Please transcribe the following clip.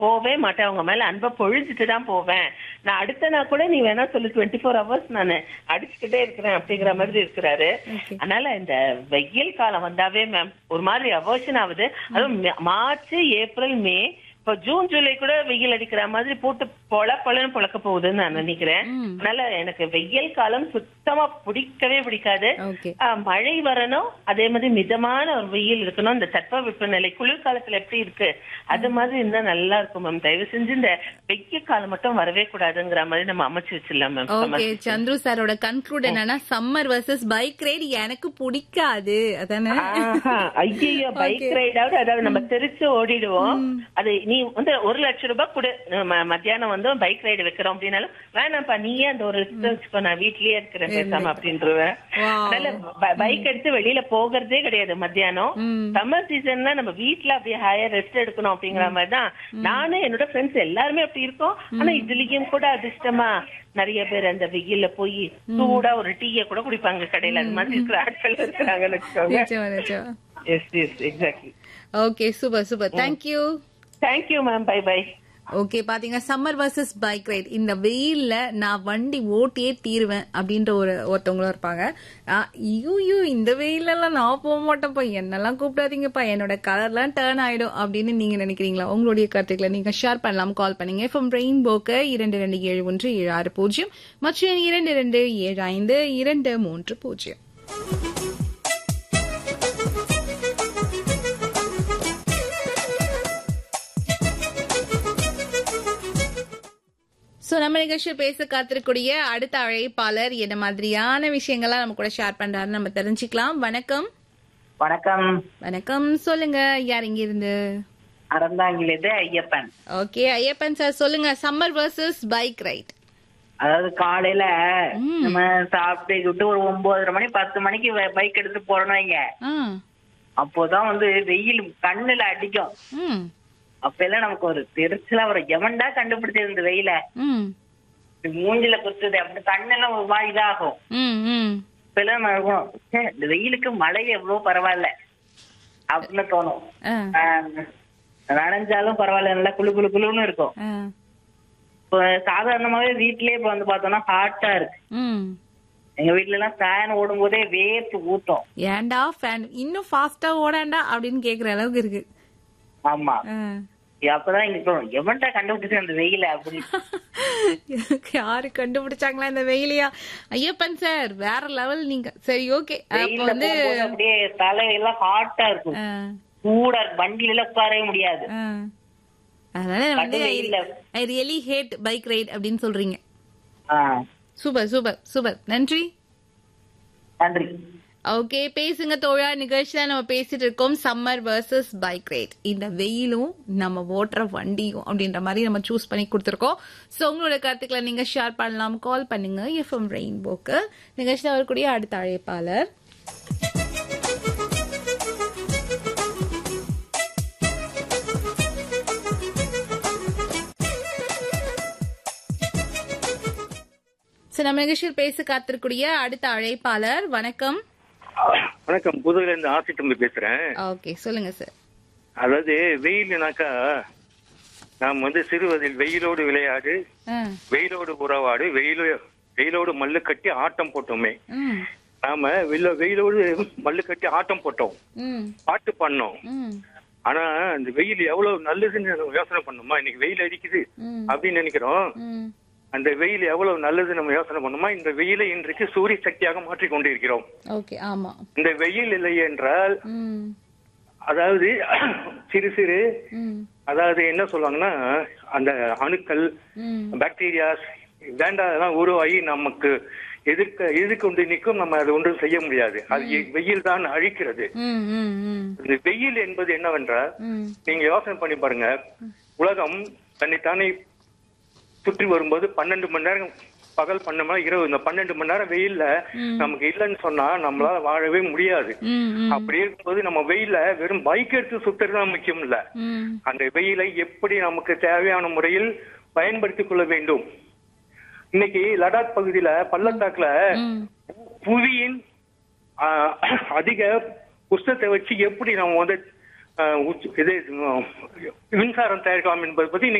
போவே மாட்டேன் அவங்க மேல அன்பை பொழிஞ்சிட்டு தான் போவேன் நான் அடுத்த நாள் கூட நீ வேணா சொல்லு டுவெண்ட்டி ஃபோர் ஹவர்ஸ் நான் அடிச்சுக்கிட்டே இருக்கிறேன் அப்படிங்கிற மாதிரி இருக்கிறாரு Okay. அதனால இந்த வெயில் காலம் வந்தாவே மேம் ஒரு மாதிரி அவர்ஷன் ஆகுது அதுவும் மே- மார்ச் ஏப்ரல் மே இப்ப ஜூன் ஜூலை கூட வெயில் அடிக்கிற மாதிரி போட்டு பொல பொலன்னு பொழக்க போகுதுன்னு நான் நினைக்கிறேன் ம். அதனால எனக்கு வெயில் காலம் சுத்தமா பிடிக்கவே பிடிக்காது ஓகே ஆ, மழை வரணும் அதே மாதிரி மிதமான ஒரு வெயில் இருக்கணும் இந்த தட்ப வெப்பநிலை குளிர்காலத்துல எப்படி இருக்கு அது மாதிரி இருந்தா நல்லா இருக்கும் மேம் தயவு செஞ்சு இந்த வெயில் காலம் மட்டும் வரவே கூடாதுங்கிற மாதிரி நம்ம அமைச்சு வச்சிடலாம் மேம் ஓகே சந்துரு சாரோட கன்க்ளூட் என்னன்னா சம்மர் வர்சஸ் பைக் ரைடு எனக்கு பிடிக்காது அதானே ஐயோ பைக் ரைடாவது அதாவது நம்ம தெரிச்சு ஓடிடுவோம் அது நீ வந்து ஒரு லட்சம் ரூபாய் கொடு ம- மத்தியானம் வந்து பைக் ரைடு வைக்கிறோம் அப்படின்னாலும் வேணாம்ப்பா நீயே அந்த ஒரு லட்சம் வச்சுக்கோ நான் வீட்லயே இருக்கிறேன் பேசாம அப்படின்றவேன் Wow. அதனால பைக் எடுத்து வெளியில போகிறதே கிடையாது மத்தியானம் ம். சம்மர் சீசன்ல நம்ம வீட்ல அப்படியே ஹையர் ரெஸ்ட் எடுக்கணும் அப்படிங்கிற மாதிரி தான் நானும் என்னோட ஃப்ரெண்ட்ஸ் எல்லாருமே அப்படி இருக்கோம் ஆனா இதுலயும் கூட அதிர்ஷ்டமா நிறைய பேர் அந்த வெயில்ல போய் சூடா ஒரு டீய கூட குடிப்பாங்க கடையில அது மாதிரி இருக்கிற ஆட்கள் இருக்கிறாங்கன்னு வச்சுக்கோங்க நிச்சயமா நிச்சயமா yes yes exactly okay super super thank you thank you ma'am bye bye okay பாத்தீங்க சம்மர் வர்சஸ் பைக் ரைட் இந்த வெயில்ல நான் வண்டி ஓட்டியே தீருவேன் அப்படின்ற ஒரு ஒருத்தவங்களும் இருப்பாங்க ஐயோ இந்த வெயில்ல எல்லாம் நான் போக மாட்டேன்ப்பா என்னெல்லாம் கூப்பிடாதீங்கப்பா என்னோட கலர்லாம் டேர்ன் ஆயிடும் அப்படின்னு நீங்க நினைக்கிறீங்களா உங்களுடைய கருத்துக்களை நீங்க ஷேர் பண்ணலாம் கால் பண்ணீங்க எஃப்எம் ரெயின்போக்கு இரண்டு ரெண்டு ஏழு ஒன்று ஏழு ஆறு பூஜ்ஜியம் மற்றும் இரண்டு ரெண்டு ஏழு ஐந்து இரண்டு மூன்று பூஜ்ஜியம் சோ நம்ம நிகழ்ச்சியில் பேச காத்திருக்கூடிய அடுத்த அழைப்பாளர் என்ன மாதிரியான விஷயங்கள்லாம் நம்ம கூட ஷேர் பண்றாரு நம்ம தெரிஞ்சுக்கலாம் வணக்கம் வணக்கம் வணக்கம் சொல்லுங்க யார் இங்க இருந்து அறந்தாங்கிலிருந்து ஐயப்பன் ஓகே ஐயப்பன் சார் சொல்லுங்க சம்மர் வர்சஸ் பைக் ரைட் அதாவது காலையில நம்ம சாப்பிட்டு விட்டு ஒரு ஒன்பதரை மணி பத்து மணிக்கு பைக் எடுத்து போறோம்னு வைங்க அப்போதான் வந்து வெயில் கண்ணுல அடிக்கும் ம் அப்ப எல்லாம் நமக்கு ஒரு தெரிச்சலா ஒரு எவன்டா கண்டுபிடிச்சது இந்த வெயில ம் இப்படி மூஞ்சில குத்துது அப்படி கண்ணெல்லாம் ஒரு மாதிரி இதாகும் ம் ம் இப்ப எல்லாம் நம்ம இருக்கும், ச்சே, இந்த வெயிலுக்கு மழை எவ்வளவு பரவாயில்ல அப்படின்னு தோணும் ஆ, ஆஹ், நனைஞ்சாலும் பரவாயில்ல நல்லா குளு குளு குளுன்னு இருக்கும் ஆ, இப்போ சாதாரணமாவே வீட்லயே இப்ப வந்து பார்த்தோம்னா ஹாட்டா இருக்கு ம் எங்க வீட்ல எல்லாம் ஃபேன் ஓடும் போதே வேர்த்து ஊத்தும் ஏன்டா ஃபேன் இன்னும் ஃபாஸ்டா ஓடாண்டா அப்படின்னு கேக்குற அளவுக்கு இருக்கு ஆமா ஆ. அப்பதான் எங்களுக்கு தோணும் எவன்டா கண்டுபிடிச்சு அந்த வெயில அப்படின்னு யாரு கண்டுபிடிச்சாங்களா இந்த வெயிலையா ஐயப்பன் சார் வேற லெவல் நீங்க சரி ஓகே அப்ப வெயில்ல வந்து போகும்போது அப்படியே தலையெல்லாம் ஹாட்டா இருக்கும் ஆ, சூடா இருக்கும் வண்டியில எல்லாம் உட்காரவே முடியாது ஆ. அதனால வந்து கடும் வெயில்ல. I really hate bike ride அப்படின்னு சொல்றீங்க ஆஹ் சூப்பர் சூப்பர் சூப்பர் நன்றி நன்றி ஓகே பேசுங்க தோழா நிகழ்ச்சியில நம்ம பேசிட்டு இருக்கோம் சம்மர் வர்சஸ் பைக் ரைட் இந்த வெயிலும் நம்ம ஓட்டுற வண்டியும் அப்படின்ற மாதிரி நம்ம சூஸ் பண்ணி கொடுத்துருக்கோம் ஸோ உங்களோட கருத்துக்களை நீங்க ஷேர் பண்ணலாம் கால் பண்ணுங்க எஃப்எம் ரெயின்போக்கு நிகழ்ச்சியில் வரக்கூடிய அடுத்த அழைப்பாளர் சோ நம்ம நிகழ்ச்சியில் பேச காத்திருக்கூடிய அடுத்த அழைப்பாளர் வணக்கம் வணக்கம் புதுல இருந்து ஆசி தம்பி பேசுறேன் ஓகே சொல்லுங்க சார் அதாவது வெயில்னாக்கா நாம் வந்து சிறுவதில் வெயிலோடு விளையாடு ஆ வெயிலோடு உறவாடு வெயிலோ வெயிலோடு மல்லு கட்டி ஆட்டம் போட்டோமே ம் நாம வெயில வெயிலோடு மல்லு கட்டி ஆட்டம் போட்டோம் ம் பாட்டு பண்ணோம் ம் ஆனா இந்த வெயில் எவ்வளவு நல்லதுன்னு நம்ம யோசனை பண்ணோமா இன்னைக்கு வெயில் அடிக்குது ம். அப்படின்னு நினைக்கிறோம் ம் அந்த வெயில் எவ்வளவு நல்லது நம்ம யோசனை பண்ணோமா இந்த வெயிலை இன்றைக்கு சூரிய சக்தியாக மாற்றிக் கொண்டிருக்கிறோம் ஓகே ஆமா இந்த வெயில் இல்லை என்றால் ம் அதாவது சிறு சிறு ம் அதாவது என்ன சொல்லுவாங்கன்னா அந்த அணுக்கள் ம் பாக்டீரியாஸ் வேண்டாதெல்லாம் உருவாகி நமக்கு எதிர்க்க எதிர்கொண்டு நிற்கும் நம்ம அதை ஒன்றும் செய்ய முடியாது அது வெயில் தான் அழிக்கிறது ம் ம் ம் இந்த வெயில் என்பது என்னவென்றால் ம் நீங்க யோசனை பண்ணி பாருங்க உலகம் தன்னைத்தானே சுற்றி வரும்போது பன்னெண்டு மணி நேரம் பகல் பன்னெண்டு மணி நேரம் இரவு இந்த பன்னெண்டு மணி நேரம் வெயில்ல நமக்கு இல்லைன்னு சொன்னா நம்மளால வாழவே முடியாது ம் ம் அப்படி இருக்கும்போது நம்ம வெயில்ல வெறும் பைக் எடுத்து சுத்துறது தான் முக்கியம் இல்ல ம் அந்த வெயிலை எப்படி நமக்கு தேவையான முறையில் பயன்படுத்திக் கொள்ள வேண்டும் இன்னைக்கு லடாக் பகுதியில பள்ளத்தாக்குல ம் புவியின் ஆஹ், அதிக உஷ்ணத்தை வச்சு எப்படி நம்ம வந்து அஹ், உச்ச- இது உம், மின்சாரம் தயாரிக்கலாம் என்பதை பத்தி இன்னைக்கு